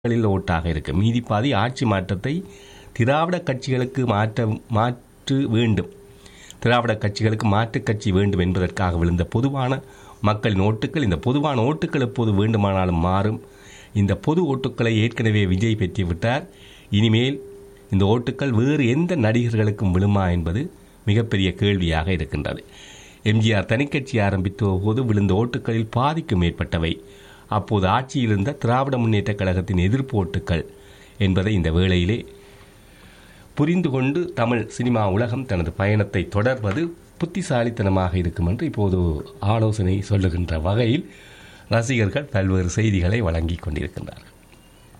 களில் ஓட்டாக இருக்கு மீதி பாதி ஆட்சி மாற்றத்தை திராவிட கட்சிகளுக்கு மாற்ற மாற்று வேண்டும் திராவிட கட்சிகளுக்கு மாற்றுக் கட்சி வேண்டும் என்பதற்காக விழுந்த பொதுவான மக்களின் ஓட்டுக்கள் இந்த பொதுவான ஓட்டுக்கள் எப்போது வேண்டுமானாலும் மாறும் இந்த பொது ஓட்டுக்களை ஏற்கனவே விஜய் பெற்று விட்டார் இனிமேல் இந்த ஓட்டுக்கள் வேறு எந்த நடிகர்களுக்கும் விழுமா என்பது மிகப்பெரிய கேள்வியாக இருக்கின்றது எம்ஜிஆர் தனிக்கட்சி ஆரம்பித்த போது விழுந்த ஓட்டுக்களில் பாதிக்கும் மேற்பட்டவை அப்போது ஆட்சியில் இருந்த திராவிட முன்னேற்றக் கழகத்தின் எதிர்ப்பு ஓட்டுக்கள் என்பதை இந்த வேளையிலே புரிந்து கொண்டு தமிழ் சினிமா உலகம் தனது பயணத்தை தொடர்வது புத்திசாலித்தனமாக இருக்கும் என்று இப்போது ஆலோசனை சொல்லுகின்ற வகையில் ரசிகர்கள் பல்வேறு செய்திகளை வழங்கிக் கொண்டிருக்கின்றார்கள்